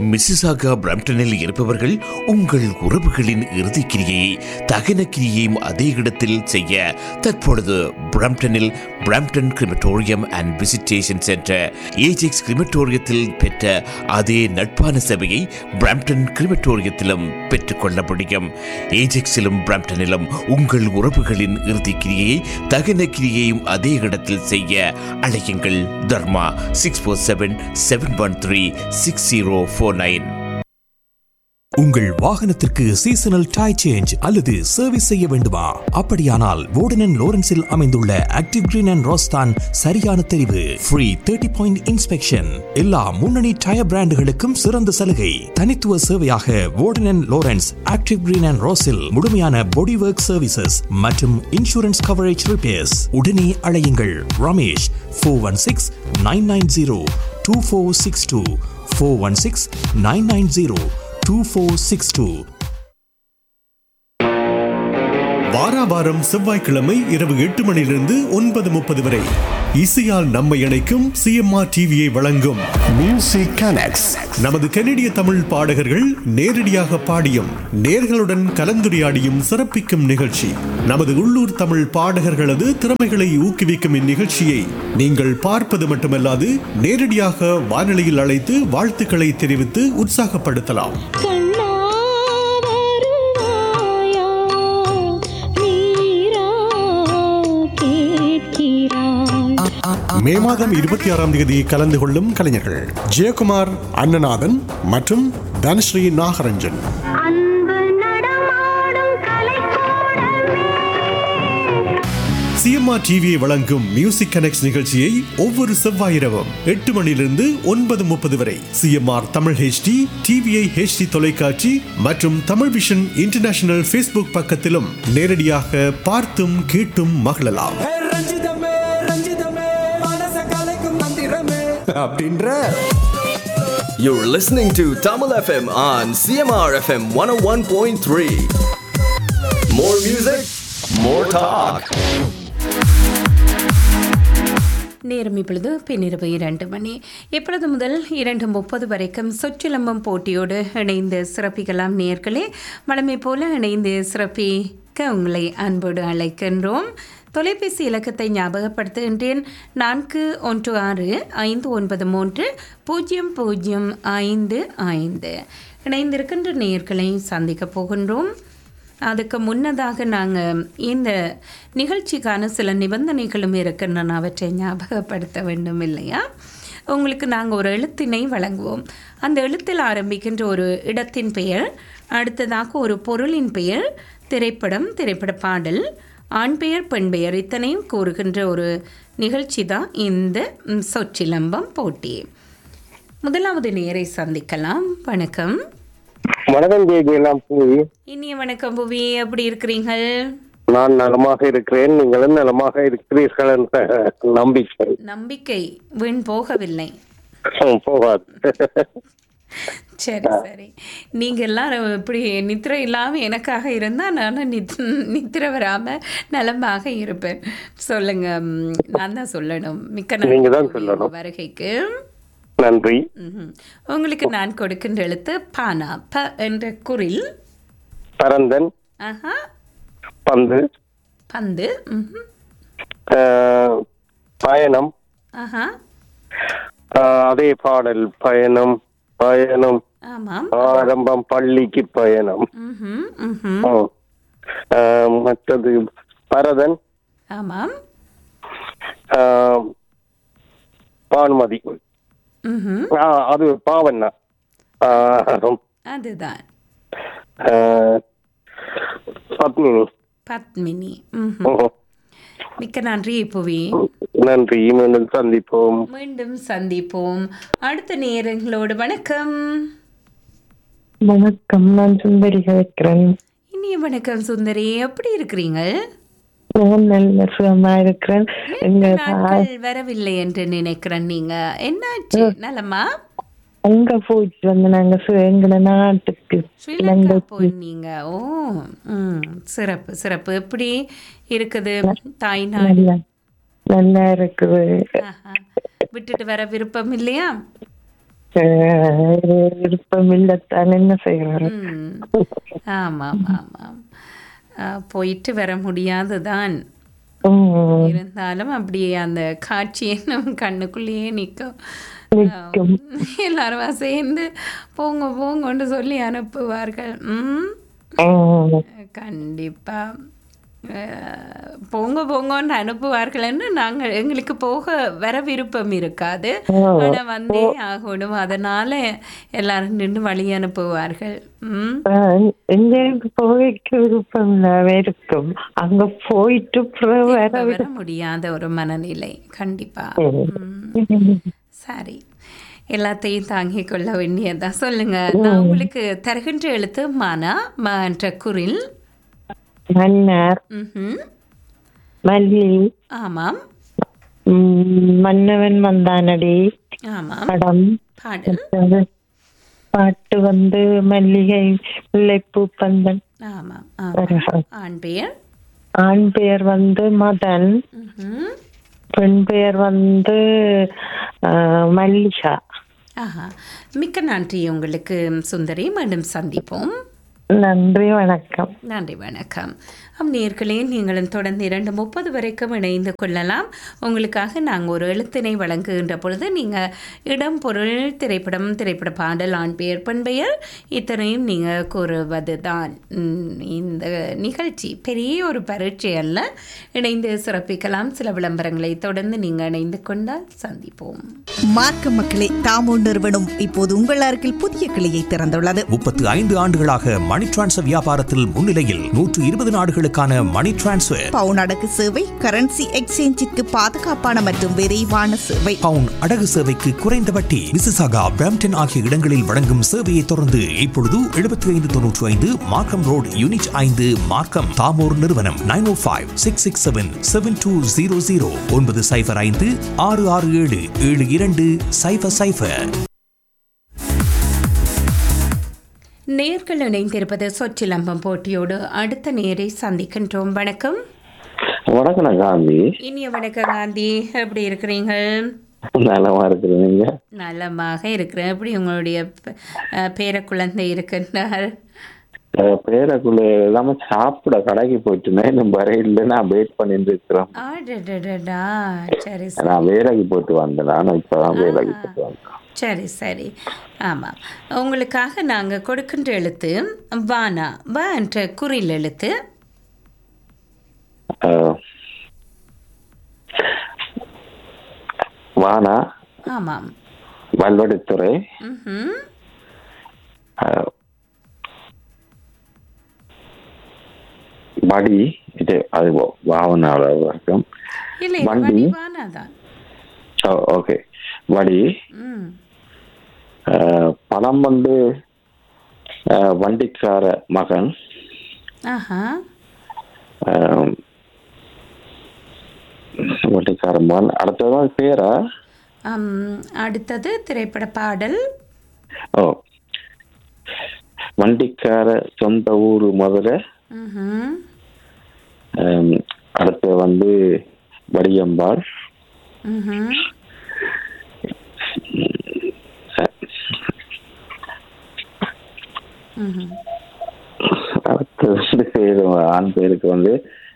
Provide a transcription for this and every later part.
Mississauga பிரம்டனில் இருப்பவர்கள் உங்கள் உறவுகளின் இறுதிக்கிரியை தகன கிரியையும் அதே இடத்தில் செய்ய தற்பொழுது பிரம்டனில் Brampton crematorium and visitation centre Ajax கிரிமட்டோரியத்தில் பெற்ற அதே நட்பான சேவையை பிரம்டன் கிரிமட்டோரியத்திலும் பெற்றுக்கொள்ள முடியும் ஏஜெக்ஸிலும் பிரம்டனிலும் உங்கள் உறவுகளின் இறுதிக்கிரியை தகன கிரியையும் அதே இடத்தில் செய்ய அழையுங்கள் Dharma six four seven seven one three six zero four nine உங்கள் வாகனத்திற்கு சீசனல் டை சேஞ்ச் அல்லது சர்வீஸ் செய்ய வேண்டுமா அப்படியானால் வோர்டன் லோரன்ஸில் அமைந்துள்ள ஆக்டிவ் கிரீன் அண்ட் ரோஸ்தான் சரியான தெரிவு ஃப்ரீ தேர்ட்டி பாயிண்ட் இன்ஸ்பெக்ஷன் எல்லா முன்னணி டயர் பிராண்டுகளுக்கும் சிறந்த சலுகை தனித்துவ சேவையாக Warden Lawrence active green and ரோஸில் முழுமையான பாடி ஒர்க் சர்வீசஸ் மற்றும் இன்சூரன்ஸ் கவரேஜ் ரிப்பேர்ஸ் உடனே அழையுங்கள் Ramesh four one six nine nine zero two four six two four one six nine nine zero 2462. வாராவாரம் செவ்வாய்க்கிழமை இரவு எட்டு மணியிலிருந்து ஒன்பது முப்பது வரை இசையால் நம்மை இணைக்கும் சிஎம்ஆர் டிவியை வழங்கும் Music Connects. நமது கனடிய தமிழ் பாடகர்கள் நேரடியாக பாடியும் நேர்களுடன் கலந்துரையாடியும் சிறப்பிக்கும் நிகழ்ச்சி நமது உள்ளூர் தமிழ் பாடகர்களது திறமைகளை ஊக்குவிக்கும் இந்நிகழ்ச்சியை நீங்கள் பார்ப்பது மட்டுமல்லாது நேரடியாக வானொலியில் அழைத்து வாழ்த்துக்களை தெரிவித்து உற்சாகப்படுத்தலாம் கண்ணா வருவாயா நீரா கேட்கிறாய் மே மாதம் இருபத்தி ஆறாம் தேதி கலந்து கொள்ளும் கலைஞர்கள் ஜெயக்குமார் அண்ணநாதன் மற்றும் தனஸ்ரீ நாகரஞ்சன் அன்பு நடமாடும் கலைக்கூடமே சிஎம்ஆர் டிவியை வழங்கும் மியூசிக் கனெக்ட் நிகழ்ச்சியை ஒவ்வொரு செவ்வாய் இரவும் எட்டு மணியிலிருந்து ஒன்பது முப்பது வரை CMR Tamil HD TVI HD தொலைக்காட்சி மற்றும் தமிழ் விஷன் இன்டர்நேஷனல் ஃபேஸ்புக் பக்கத்திலும் நேரடியாக பார்த்தும் கேட்டும் மகிழலாம் ஹே ரஞ்சிதமே ரஞ்சிதமே மனச கலைக்கும் மந்திரமே அப்படின்ற You're listening to Tamil FM on CMR FM 101.3. More music, more talk. நேரம் இப்பொழுது பின்னிரவு இரண்டு மணி இப்பொழுது முதல் இரண்டு முப்பது வரைக்கும் சொற்றிலம்பம் போட்டியோடு இணைந்து சிறப்பிக்கலாம் நேர்களே வழமை போல இணைந்து சிறப்பிக்க உங்களை அன்போடு அழைக்கின்றோம் தொலைபேசி இலக்கத்தை ஞாபகப்படுத்துகின்றேன் நான்கு ஒன்று ஆறு ஐந்து ஒன்பது மூன்று பூஜ்ஜியம் பூஜ்ஜியம் ஐந்து ஐந்து இணைந்திருக்கின்ற நேர்களை சந்திக்க போகின்றோம் அதுக்கு முன்னதாக நாங்கள் இந்த நிகழ்ச்சிக்கான சில நிபந்தனைகளும் இருக்கின்றன அவற்றை ஞாபகப்படுத்த வேண்டும் இல்லையா உங்களுக்கு நாங்கள் ஒரு எழுத்தினை வழங்குவோம் அந்த எழுத்தில் ஆரம்பிக்கின்ற ஒரு இடத்தின் பெயர் அடுத்ததாக ஒரு பொருளின் பெயர் திரைப்படம் திரைப்பட பாடல் ஆண் பெயர் பெண் பெயர் இத்தனையும் கூறுகின்ற ஒரு நிகழ்ச்சி தான் இந்த ம், சொற்சிலம்பம் போட்டி முதலாவது நேரை சந்திக்கலாம் வணக்கம் வணக்கம் கேட்கலாம் பூவி இனிய வணக்கம் புவி எப்படி இருக்கிறீர்கள் நான் நலமாக இருக்கிறேன் நீங்களும் நலமாக இருக்கிறீர்கள் என்ற நம்பிக்கை நம்பிக்கை வீண் போகவில்லை ம், போகாது சரி சரி நீங்க எல்லாரும் இப்படி நித்திரை இல்லாம எனக்காக இருந்தா நானும் நித் நித்திரை வராம நலமாக இருப்பேன் சொல்லுங்க ம், நான் தான் சொல்லணும் மிக்க நன்றி நீங்க தான் புவி, சொல்லணும். உங்க வருகைக்கு நன்றி ம்ஹும். உங்களுக்கு நான் கொடுக்கின்ற எழுத்து பானா ப என்ற குரில் பரந்தன் ஆஹா பந்து பந்து ம்ஹும். ஆஹ், பயணம் ஆஹா ஆஹ், அதே பாடல் பயணம் பயணம் ஆமாம் ஆரம்பம் பள்ளிக்கு பயணம் ம்ஹும், ம்ஹும். ம். ஆஹ், மற்றது பரதன் ஆமாம் ஆஹ், பானுமதி ம்ஹும். ஆஹ், அது பாவண்ணா ஆஹ், அதுதான் ஆஹ், பத்மினி பத்மினி ம்ஹும். ம். மிக்க நன்றி புவி நன்றி மீண்டும் சந்திப்போம் மீண்டும் சந்திப்போம் அடுத்த நேரங்களோடு வணக்கம் வணக்கம் நான் சுந்தரி கதைக்கிறேன் இனிய வணக்கம் சுந்தரி எப்படி இருக்கிறீங்க நான் நல்ல சுகமா இருக்கிறேன் எங்க நாட்கள் வரவில்லை என்று நினைக்கிறேன் நீங்க என்னாச்சு நலமா அங்க போயிட்டு வந்து நாங்க சு- எங்கள நாட்டுக்கு ஸ்ரீலங்கா இலங்கை போனீங்க ஓ ம் சிறப்பு சிறப்பு எப்படி இருக்குது தாய்நாடு நல்லா நல்லா இருக்குது ஆஹா. விட்டுட்டு வர விருப்பம் இல்லையா அஹ், விருப்பம் இல்லத்தான் என்ன செய்வாரு ம். ஆமாம் ஆமாம் அஹ், போயிட்டு வர முடியாதுதான் ம், இருந்தாலும் அப்படியே அந்த காட்சியை நம் கண்ணுக்குள்ளேயே நிற்கும் நிற்கும். எல்லாரும் சேர்ந்து போங்க போங்கன்னு சொல்லி அனுப்புவார்கள் ம் ம், கண்டிப்பா அஹ், போங்க போங்கன்னு அனுப்புவார்கள்னு நாங்கள் எங்களுக்கு போக வர விருப்பம் இருக்காது ஆனா வந்தே ஆகணும் அதனால எல்லாரும் நின்று வழி அனுப்புவார்கள் ம் அஹ், எங்களுக்கு போய்க்க விருப்பம் இல்லாம இருக்கும் அங்க போயிட்டு பிறகு வர திரும்ப வர விருப்பம் முடியாத ஒரு மனநிலை கண்டிப்பா ம். ம். சரி எல்லாத்தையும் தாங்கிக் கொள்ள வேண்டியதான் சொல்லுங்க நான் உங்களுக்கு தருகின்ற எழுத்து மானா ம என்ற குரில் மன்னர் ம்ஹும். மல்லி ஆமாம் ம், மன்னவன் வந்தானடி ஆமாம் படம் பாடல் அது பாட்டு வந்து மல்லிகை முல்லைப்பூ பந்தன் ஆமாம் ஆமாம் ஆண் பெயர் ஆண் பெயர் வந்து மதன் ம்ஹும். பெண் பெயர் வந்து அஹ், மல்லிகா ஆஹா மிக்க நன்றி உங்களுக்கு சுந்தரி மீண்டும் சந்திப்போம் நன்றி வணக்கம் நன்றி வணக்கம் அம் நேர்களே நீங்களும் தொடர்ந்து இரண்டு முப்பது வரைக்கும் இணைந்து கொள்ளலாம் உங்களுக்காக நாங்கள் ஒரு எழுத்தினை வழங்குகின்ற பொழுது நீங்கள் இடம் பொருள் திரைப்படம் திரைப்பட பாடல் ஆண் பெயர் பெண் பெயர் இத்தனையும் நீங்கள் கூறுவது தான் இந்த நிகழ்ச்சி பெரிய ஒரு பரீட்சை அல்ல இணைந்து சிறப்பிக்கலாம் சில விளம்பரங்களை தொடர்ந்து நீங்கள் இணைந்து கொண்டால் சந்திப்போம் மார்க்க மக்களே தாமோ நிறுவனம் இப்போது உங்கள் அருகில் புதிய கிளையை திறந்துள்ளது முப்பத்து ஐந்து ஆண்டுகளாக மணி டிரான்ஸ்ஃபர் வியாபாரத்தில் முன்னிலையில் நூற்று இருபது நாடுகளுக்கான மணி டிரான்ஸ்ஃபர் பவுன் அடகு சேவை கரன்சி எக்ஸ்சேஞ்சிற்கு பாதுகாப்பான மற்றும் விரைவான சேவை பவுன் அடகு சேவைக்கு குறைந்த வட்டி மிசிசாகா பிரம்டன் ஆகிய இடங்களில் வழங்கும் சேவையை தொடர்ந்து இப்பொழுது எழுபத்தி ஐந்து தொன்னூற்றி ஐந்து மார்க்கம் ரோடு யூனிட் ஐந்து மார்க்கம் தாமோர் நிறுவனம் nine O five six six seven seven two zero zero ஒன்பது சைஃபர் ஐந்து ஆறு ஆறு ஏழு ஏழு இரண்டு சைஃபர் சைஃபர் நேர்கள் இணைந்திருப்பது சொற்றிலம்பம் போட்டியோடு அடுத்த நேரை சந்திக்கின்றோம் வணக்கம் வணக்கம் காந்தி இனிய வணக்கம் காந்தி எப்படி இருக்கிறீங்க நலமா இருக்கிறீங்க நலமாக இருக்கிறேன் எப்படி உங்களுடைய ப- அஹ், பேரக்குழந்தை இருக்கின்றார் பேரக்குள்ள எல்லாமே சாப்பிட கடைக்கு போயிட்டுனேன் இன்னும் வரையில நான் வெயிட் பண்ணிட்டு இருக்கிறேன் ஆடடடடா சரி சரி நான் வேலைக்கு போயிட்டு வந்தேன் நான் இப்பதான் வேலைக்கு போயிட்டு வந்தேன் சரி சரி ஆமாம் உங்களுக்காக நாங்கள் கொடுக்கின்ற எழுத்து வானா வ என்ற குறில் எழுத்து அஹ், வானா ஆமாம் வல்வடித்துறை ம்ஹும். அஹ், வடி இது அது வாவனால வர்க்கம் இல்லை வண்டி. வடி வானா தான் ஓகே வடி ம் அஹ், படம் வந்து அஹ், வண்டிக்கார மகன் ஆஹா அஹ், வண்டிக்கார மகன் அடுத்ததான் பேரா அம், அடுத்தது திரைப்பட பாடல் ஓ வண்டிக்கார சொந்த ஊர் முதல்ல ம்ஹும். அஹ், அடுத்து வந்து வடியம்பாள் ம்ஹும். ம்ஹும். அடுத்து வந்து பேரு ஆண் பேருக்கு வந்து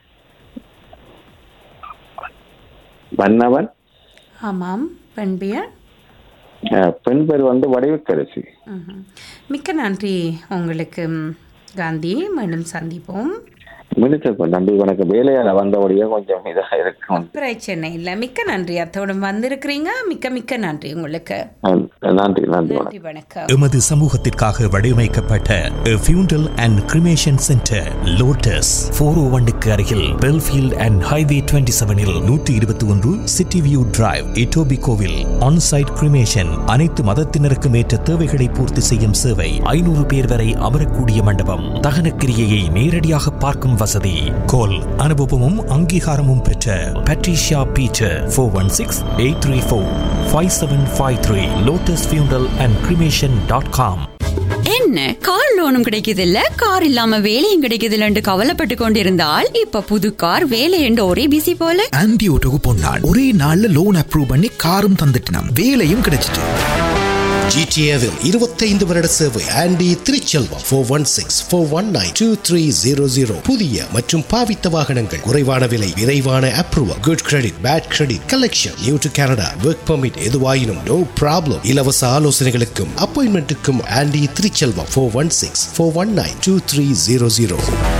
வண்ணவன் ஆமாம் பெண்பியர் அஹ், பெண் பேர் வந்து வடிவக்கரசி ம்ஹும். மிக்க நன்றி உங்களுக்கு ம், காந்தி மீண்டும் சந்திப்போம் மினிச்சர் நன்றி வணக்கம் வேலையால வந்தபடியே கொஞ்சம் இதாக இருக்கும் பிரச்சனை இல்லை மிக்க நன்றி அத்தோடு வந்திருக்கிறீங்க மிக்க மிக்க நன்றி உங்களுக்கு அஹ், நன்றி நன்றி வணக்கம் நன்றி வணக்கம் எமது சமூகத்திற்காக வடிவமைக்கப்பட்ட funeral and cremation centre Lotus four O ஒன்னுக்கு அருகில் பெல்ஃபீல்ட் அண்ட் ஹைவே டுவெண்ட்டி செவனில் நூற்றி இருபத்தி ஒன்று சிட்டி வியூ டிரைவ் இட்டோபி கோவில் ஆன்சைட் கிரிமேஷன் அனைத்து மதத்தினருக்கும் ஏற்ற தேவைகளை பூர்த்தி செய்யும் சேவை ஐநூறு பேர் வரை அமரக்கூடிய மண்டபம் தகனக்கிரியையை நேரடியாக பார்க்கும் வசதி கோல் அனுபவமும் அங்கீகாரமும் பெற்ற Patricia Peter four one six eight three four five seven five three Lotus funeral and cremation dot com என்ன கார் லோனும் கிடைக்குது இல்ல கார் இல்லாம வேலையும் கிடைக்குது இல்லன்னு கவலைப்பட்டு கொண்டிருந்தால் இப்ப புது கார் வேலை என்று ஒரே பிசி போல ஆன்டி ஓட்டோக்கு போனாள் ஒரே நாள்ல லோன் அப்ரூவ் பண்ணி காரும் தந்துட்டினாம் வேலையும் கிடைச்சிட்டு ஜிடிஏவில் இருபத்தைந்து வருட சேவை Andy Thiruchelvam four one six four one nine two three zero zero புதிய மற்றும் பாவித்த வாகனங்கள் குறைவான விலை விரைவான approval good credit bad credit collection new to Canada work permit எதுவாயினும் நோ ப்ராப்ளம் இலவச ஆலோசனைகளுக்கும் அப்பாயின்மெண்ட்டுக்கும் Andy Thiruchelvam four one six four one nine two three zero zero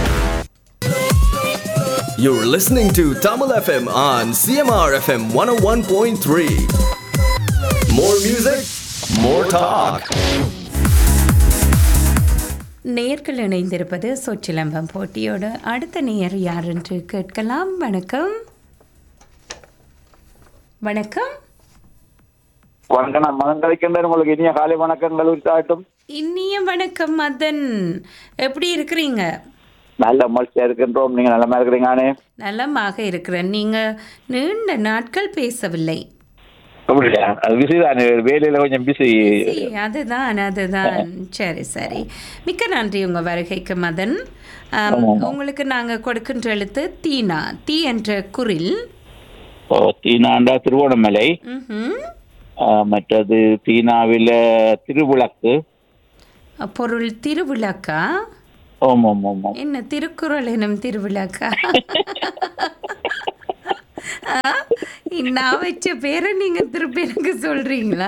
You're listening to Tamil FM on CMR FM 101.3. More music, more talk. நேர்கள் இணைந்திருப்பது சொச்சிலம்பம் போட்டியோடு அடுத்த நேயர் யார் என்று கேட்கலாம் வணக்கம் வணக்கம் வணக்கம் நான் மதம் கலைக்கின்றேன் உங்களுக்கு இனிய காலை வணக்கங்கள் உரித்தாட்டும் இனிய வணக்கம் மதன் எப்படி இருக்கிறீங்க நல்ல மகிழ்ச்சியா இருக்கின்றோம் நீங்க நல்லமா இருக்கிறீங்களானே நலமாக இருக்கிறேன் நீங்க நீண்ட நாட்கள் பேசவில்லை அப்படியா அது பிஸி தானே வேலையில கொஞ்சம் பிஸி சரி, அதுதான் அதுதான் சரி சரி மிக்க நன்றி உங்க வருகைக்கு மதன் ஆம், ஆமாம். உங்களுக்கு நாங்க கொடுக்கின்ற எழுத்து தீனா தீ என்ற குரில் ஓ தீனாண்டா திருவோணமலை ம்ஹும். ஆ, மற்றது தீனாவில திருவிளக்கு பொருள் திருவிழாக்கா ஓம் ஓம் ஓம் ஓம் என்ன திருக்குறள் எனும் திருவிழாக்கா ஆ, நான் வச்ச பேரை நீங்க திருப்பி எனக்கு சொல்றீங்களா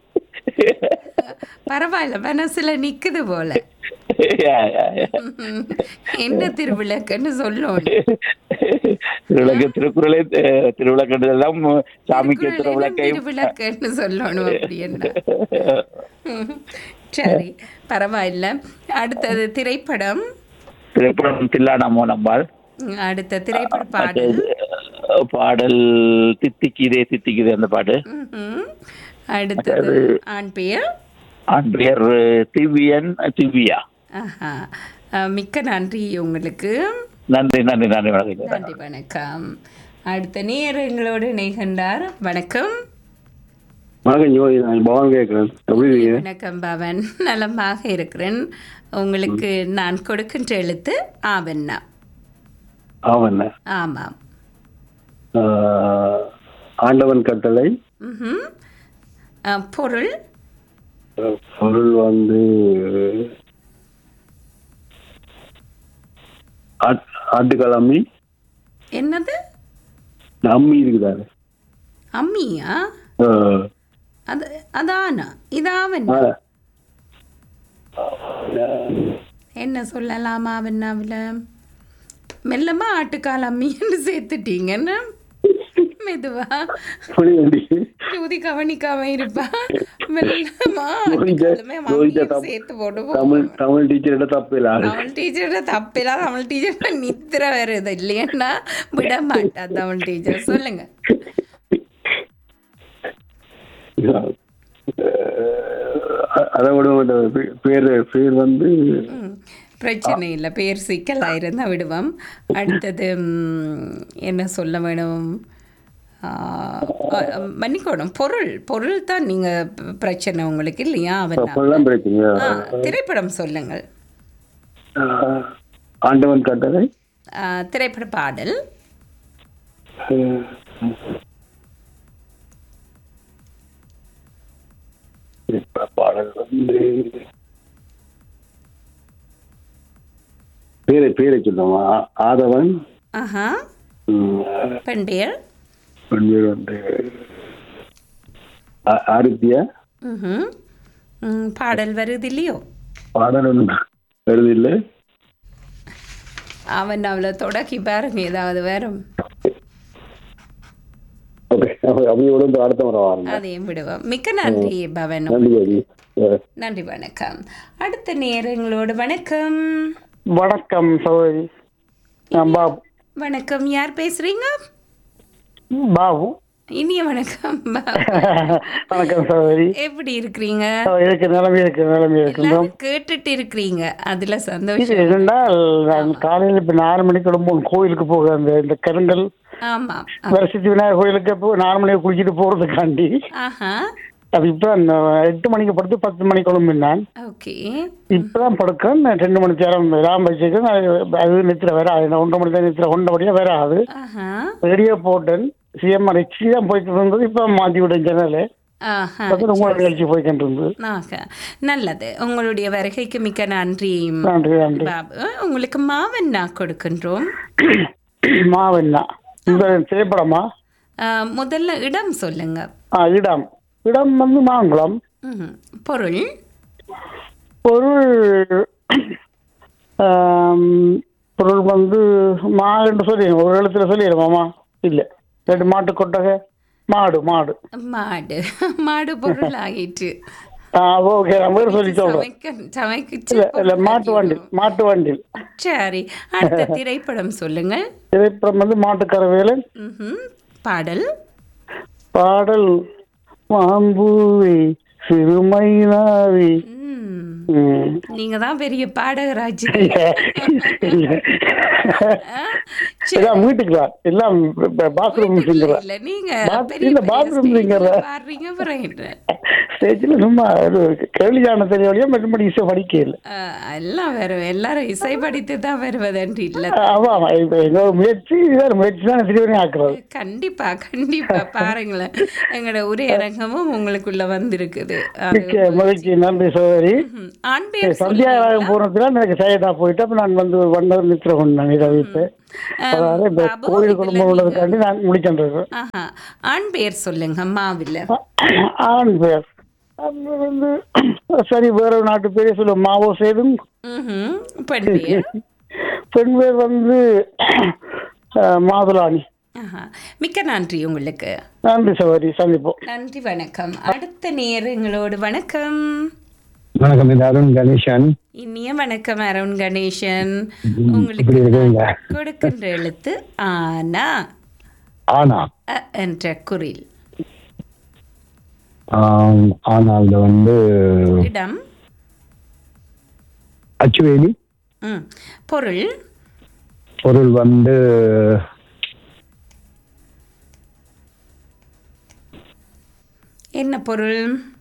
பரவாயில்ல மனசுல நிக்குது போல யா, யா, யா. என்ன திருவிளக்குன்னு சொல்லணும் திருவிளக்கு திருக்குறளே அஹ், திருவிளக்குன்றதெல்லாம் சாமிக்கு திருவிளக்கை திருவிளக்குன்னு சொல்லணும் அப்படி என்ன சரி பரவாயில்ல அடுத்தது திரைப்படம் திரைப்படம் தில்லானா மோனம்பாள் அடுத்த திரைப்பட பாடல் அஹ், பாடல் தித்திக்குதே தித்திக்குதே அந்த பாட்டு ம்ஹும். அடுத்தது ஆண் பெயர் ஆண் பெயர் திவ்யன் திவ்யா ஆஹா. அஹ், மிக்க நன்றி உங்களுக்கு நன்றி நன்றி நன்றி வணக்கம் நன்றி வணக்கம் அடுத்த நேர் எங்களோடு இணைகின்றார் வணக்கம் வணக்கம் ஜோதி நான் பவன் கேட்குறேன் எப்படி இருக்கீங்க வணக்கம் பவன் நலமாக இருக்கிறேன் உங்களுக்கு நான் கொடுக்கின்ற எழுத்து ஆவண்ணா ஆவண்ண ஆமாம் ஆண்டவன் கட்டளை ம்ஹும். அஹ், பொருள் அஹ், பொருள் வந்து ஆட்- ஆட்டுக்கால் அம்மி என்னது அம்மி இருக்குதாரு அம்மியா அஹ், அது அதானா இதாவண்ணா என்ன சொல்லலாம் ஆவண்ணாவில் மெல்லமா ஆட்டுக்கால் அம்மின்னு சேர்த்துட்டீங்கன்னு மெதுவா புரியுது. ஜோதி கவனிக்காம இருப்பா மெல்லமா ஜோதிகா- ஆட்டுக்காலுமே ஜோதிகா அம்மியும் தப்பு- சேர்த்து போட்டு தமிழ் தமிழ் டீச்சர்கிட்ட தப்பு இல்லை தமிழ் டீச்சரோட தப்பிலாம் தமிழ் டீச்சர் நித்திர வருது இல்லையா விட மாட்டா தமிழ் டீச்சர் சொல்லுங்க அஹ், அதை விட மாட்டேன். பே- பேர் பேர் வந்து ம், பிரச்சனை இல்லை பேர் சிக்கலாக இருந்தால் விடுவோம் அடுத்தது ம், என்ன சொல்ல வேணும் ஆ, ஆ, மன்னிக்கணும் பொருள் பொருள் தான் நீங்கள் பிரச்சனை உங்களுக்கு இல்லையா அவன் அப்பெல்லாம் பிரச்சனையா ஆ, திரைப்படம் சொல்லுங்கள் அஹ், ஆண்டவன் கட்டளை ஆ, திரைப்பட பாடல் அஹ், இப்ப பாடல் வந்து பேரை பேரை சொல்லுவோம் ஆ- ஆதவன் ஆஹா ம், பெண் பெயர் பெண் பேர் வந்து ஆ- ஆதித்யா ம்ஹும். ம், பாடல் வருது இல்லையோ பாடல் ஒன்று வருது இல்லை அவன் அவளை தொடக்கி பாருங்க ஏதாவது வரும் ஓகே அப்படியோட இந்த அடுத்த முறை வாருங்க அதையும் விடுவோம் மிக்க நன்றி பவன் நன்றி ஜோதி அஹ், நன்றி வணக்கம் அடுத்த நேரங்களோடு வணக்கம் வணக்கம் சகோதரி நான் பாபு வணக்கம் யார் பேசுறீங்க பாபு இனிய வணக்கம் வணக்கம் சகோதரி எப்படி இருக்கிறீங்க இருக்கு நிலைமை இருக்கு நிலைமை இருக்கின்றோம் எல்லாரும் கேட்டுட்டு இருக்கிறீங்க அதுல இது சந்தோஷம் என்னென்றால் நான் காலையில் இப்போ நாலு மணிக்கு கிளம்பும் கோயிலுக்கு போக அந்த இந்த கருங்கல் ஆமா வரசத்தி விநாயகர் கோயிலுக்கு போ நாலு மணிக்கு குளிச்சுட்டு போகிறதுக்காண்டி ஆஹா அது இப்போ அந்த எட்டு மணிக்கு படுத்து பத்து மணிக்கு கிளம்பினான் ஓகே இப்பதான் படுக்கிறேன் நான் ரெண்டு மணி நேரம் ராம் வச்சுக்கிறேன் அது- அது நித்திர வேற ஆகுது ஒன்றரை மணி தான் நித்திர ஒன்றபடியாக வேற ஆகுது ஆஹா ரேடியோ போட்டேன் சிஎம்ஆர் எச்சி தான் போயிட்டு இருந்தது இப்போ மாற்றி விட்டேன் ஜன்னல் ஆஹா, அப்புறம் உங்களோட நிகழ்ச்சி போய்கிட்டு இருந்தது ஆக, நல்லது உங்களுடைய வருகைக்கு மிக்க நன்றி நன்றி, நன்றி. பாபு உங்களுக்கு மாவண்ணா கொடுக்கின்றோம் மாவெண்ணா இந்த திரைப்படமா ஆ, முதல்ல இடம் சொல்லுங்க ஆ இடம் இடம் வந்து மாங்குளம் ம்ஹும். பொருள் பொருள் ஆம், பொருள் வந்து மா என்று சொல்லி ஒரு எழுத்துல சொல்லிடுமாமா இல்லை ரெண்டு மாட்டு கொட்டகை மாடு மாடு மாடு மாடு பொருள் ஆயிற்று ஆ ஓகே நான் வேறு சொல்லி சொல்றேன் சமைக்க சமைக்க இல்ல இல்ல மாட்டு வண்டி மாட்டு வண்டி சரி அடுத்த திரைப்படம் சொல்லுங்கள் திரைப்படம் வந்து மாட்டுக்கரவேலன் ம்ஹும். பாடல் பாடல் மாம்பூவே சிறுமைனாவே ம். நீங்க தான் பெரிய பாடகராஜ் எல்லாம் வீட்டுக்கு தான் எல்லாம் பாத்ரூம் சிங்கர் இல்ல நீங்க Bath- பெரிய இல்ல, பெரிய bathroom stage singer. ல பாடுறீங்க பிறகு ஸ்டேஜில் சும்மா ஒரு கேள்வியான தெரிய வழியா மறுபடி இசை படிக்க இல்லை எல்லாம் வரும் எல்லாரும் இசை படித்து தான் வருவதன்று இல்ல ஆமா ஆமா இப்ப எங்க முயற்சி இதுதான் முயற்சி தான் திருவண்ணி ஆக்குறது கண்டிப்பா கண்டிப்பா பாருங்களேன் எங்களோட உரையரங்கமும் உங்களுக்குள்ள வந்திருக்குது அது மிக்க மகிழ்ச்சி நன்றி சோதரி ஆண் பேர் சந்தியாராகம் போனதுல எனக்கு சைடா போயிட்டு அப்ப நான் வந்து வண்டர் நித்திர கொண்டேன் இதை வைத்து அதாவது இப்ப கோயில் குடும்பம் உள்ளதுக்காண்டி நான் முடிக்கின்றது ஆஹா ஆண் பேர் சொல்லுங்க மாவில்ல ஆண் பேர் அது வந்து சரி வேற ஒரு நாட்டு பேரே சொல்லுவோம் மாவோ சேதும் ம்ஹும். பெண் பேர் பெண் பேர் வந்து அஹ், மாதுளாணி ஆஹா. மிக்க நன்றி உங்களுக்கு நன்றி சகோதரி சந்திப்போம் நன்றி வணக்கம் அடுத்த நேரங்களோடு வணக்கம் வணக்கம் இது அருண் கணேசன் இனிய வணக்கம் அருண் கணேசன் இப்படி உங்களுக்கு இருக்கீங்க கொடுக்கின்ற எழுத்து ஆனா ஆனா அ என்ற குரில் ஆம், ஆனால் இது வந்து இடம் அச்சுவேலி ம். பொருள் பொருள் வந்து என்ன பொருள்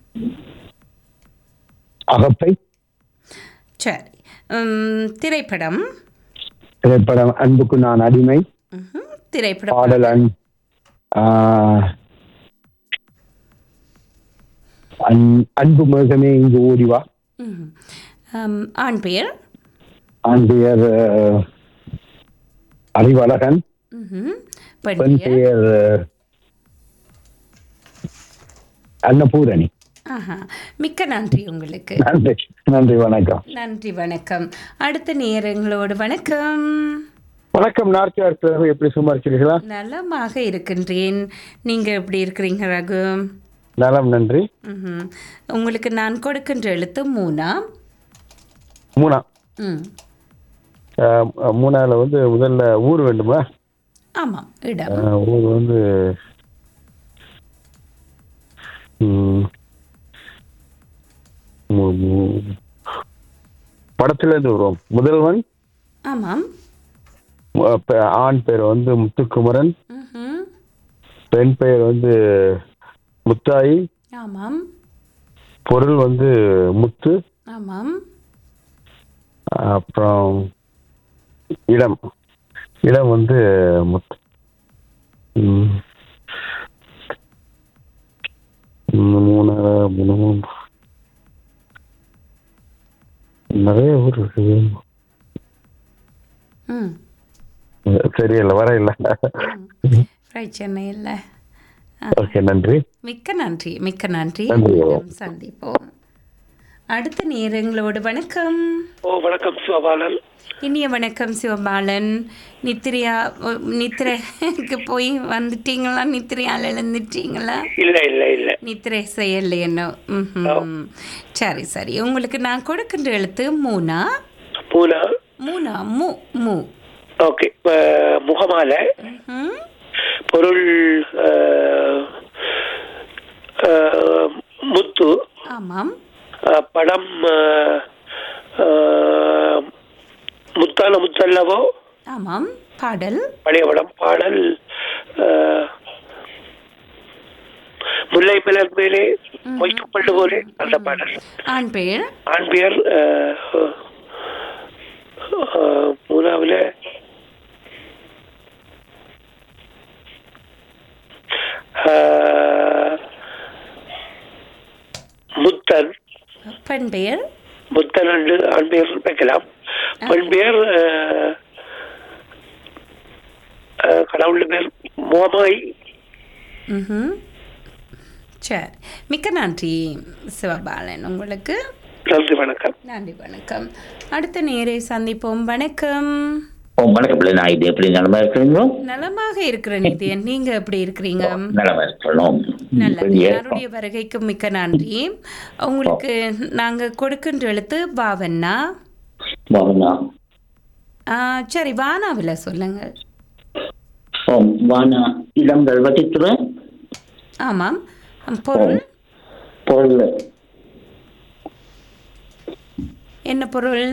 அகப்பை சரி ம், திரைப்படம் திரைப்படம் அன்புக்கு நான் அடிமை ம்ஹும். திரைப்படம் பாடல் அன் ஆ, அன்- அன்பு மேகமே இங்கு ஓடிவா ம்ஹும். ஆம், ஆண் பெயர் ஆண் பெயர் அஹ், அறிவழகன் ம்ஹும். பெண் பெண் பெயர் பெயர் அஹ், அன்னபூரணி ஆஹா மிக்க நன்றி உங்களுக்கு நன்றி நன்றி வணக்கம் நன்றி வணக்கம் அடுத்த நேரங்களோடு வணக்கம் வணக்கம் நார்த்தியார் பிறகு எப்படி சும்மா இருக்கிறீர்களா நலமாக இருக்கின்றேன் நீங்க எப்படி இருக்கிறீங்க ரகு நலம் நன்றி ம்ஹும். உங்களுக்கு நான் கொடுக்கின்ற எழுத்து மூணா மூணா ம் அஹ், மூணால வந்து முதல்ல ஊர் வேண்டுமா ஆமாம் இடம் அஹ், ஊர் வந்து ம், மு- மு- படத்துல இருந்து வருவோம் முதல்வன் ஆமாம் அஹ், பெ- ஆண் பேர் வந்து முத்துக்குமரன் ம்ஹும். பெண் பெயர் வந்து முத்தாயி ஆமாம் பொருள் வந்து முத்து ஆமாம் அப்புறம் இடம் இடம் வந்து முத்து ம். ம், மூணு மூணு நிறைய ஊர் இருக்குது ம் தெரியல வர இல்ல பிரச்சனை இல்லை ஓகே நன்றி மிக்க நன்றி மிக்க நன்றி நன்றி. மீண்டும் சந்திப்போம் அடுத்த நேரங்களோடு வணக்கம் ஓ வணக்கம் சிவபாலன் இனிய வணக்கம் சிவபாலன் நித்திரையா ஒ- நித்திரைக்கு போய் வந்துட்டீங்களா நித்திரையால் எழுந்துட்டீங்களா இல்ல இல்ல இல்ல நித்திரை செய்யல என்ன ம்ஹும். சரி சரி உங்களுக்கு நான் கொடுக்கின்ற எழுத்து மூணா பூனா மூணா மு மு ஓகே முகமால ம்ஹும். பொருள் அஹ், அஹ், முத்து ஆமாம் அஹ், படம் அஹ், அஹ், முத்தான முத்தல்லவோ ஆமாம் பாடல் பழைய படம் பாடல் அஹ், முல்லை மலர் மேலே மொய்க்கப்பட்டு போலே அந்த பாடல் ஆண் பெயர் ஆண் பெயர் அஹ், அஹ், மூணாவில் அஹ், புத்தன் பெண் பெயர் புத்தன் என்று ஆண் பெயர் வைக்கலாம் பெண் பெயர் அஹ், அஹ், கடவுள் பேர் மோமாய் ம்ஹும். சரி மிக்க நன்றி சிவபாலன் உங்களுக்கு நன்றி வணக்கம் நன்றி வணக்கம் அடுத்த நேரை சந்திப்போம் வணக்கம் ஓ வணக்கம் பிள்ளை நான் இது எப்படி நலமா இருக்கிறீங்களோ நலமாக இருக்கிற நிதியன் நீங்க எப்படி இருக்கிறீங்க நலமா இருக்கணும் நல்லது வெளியே யாருடைய வருகைக்கு மிக்க நன்றி உங்களுக்கு நாங்க கொடுக்கின்ற எழுத்து பாவண்ணா வாங்கண்ணா ஆ, சரி வானாவில் சொல்லுங்க ஓ வானா இளம் வெல்வத்தித்துறை ஆமாம் பொருள் பொருள் என்ன பொருள்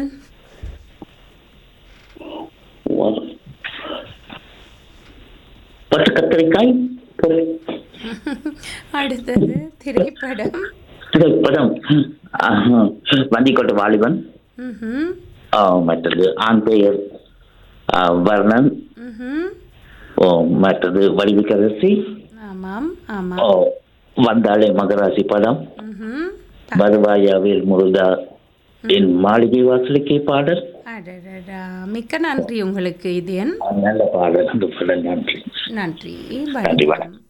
பட்டு கத்திரிக்காய் பொருள் அடுத்தது திரைப்படம் திரைப்படம் ஆஹா. வந்திக்கோட்டை வாலிபன் ம்ஹும். ஆ, மற்றது ஆண் பெயர் ஆ, வர்ணன் ம்ஹும். ஓ மற்றது வடிவுக்கரசி ஆமாம் ஆமாம் ஓ வந்தாளே மகராசி படம் ம்ஹும். வருவாயாவில் முருகா என் மாளிகை வாசலுக்கே பாடல் அடடடா மிக்க நன்றி உங்களுக்கு இதயன் நல்ல பாடல் அந்த பாடல் நன்றி நன்றி நன்றி வணக்கம் வணக்கம்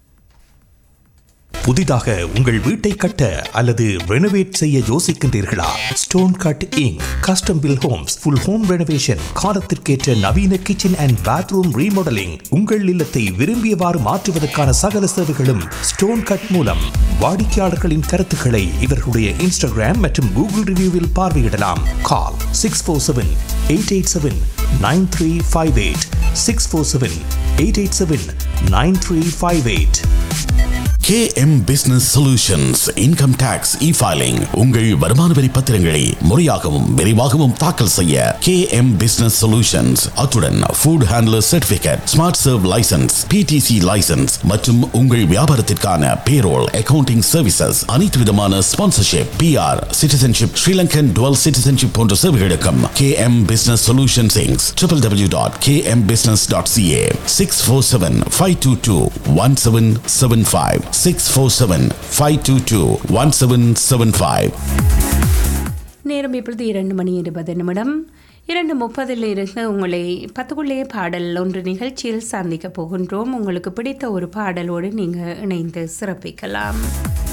புதிதாக உங்கள் வீட்டை கட்ட அல்லது ரெனோவேட் செய்ய யோசிக்கின்றீர்களா stone cut Inc custom build homes full home renovation காலத்திற்கேற்ற நவீன கிச்சன் அண்ட் பாத்ரூம் ரீமாடலிங் உங்கள் இல்லத்தை விரும்பியவாறு மாற்றுவதற்கான சகல சேவைகளும் ஸ்டோன் கட் மூலம் வாடிக்கையாளர்களின் கருத்துக்களை இவர்களுடைய இன்ஸ்டாகிராம் மற்றும் கூகுள் ரிவ்யூவில் பார்வையிடலாம் call six four seven eight eight seven nine three five eight six four seven eight eight seven nine three five eight KM Business Solutions Income Tax E-Filing உங்கள் வருமான வரி பத்திரங்களை முறையாகவும் விரைவாகவும் தாக்கல் செய்ய KM Business Solutions அத்துடன் Food Handler Certificate Smart Serve License PTC License மற்றும் உங்கள் வியாபாரத்திற்கான Payroll Accounting Services அனைத்து விதமான Sponsorship PR Citizenship Sri Lankan Dual Citizenship போன்ற சேவைகளுக்கும் KM Business Solutions Inc. www.kmbusiness.ca 647-522-1775 647-522-1775 நேரம் இப்பொழுது இரண்டு மணி இருபது நிமிடம் இரண்டு முப்பதில் இருந்து உங்களை பத்துக்குள்ளே பாடல் ஒன்று நிகழ்ச்சியில் சந்திக்க போகின்றோம் உங்களுக்கு பிடித்த ஒரு பாடலோடு நீங்கள் இணைந்து சிறப்பிக்கலாம்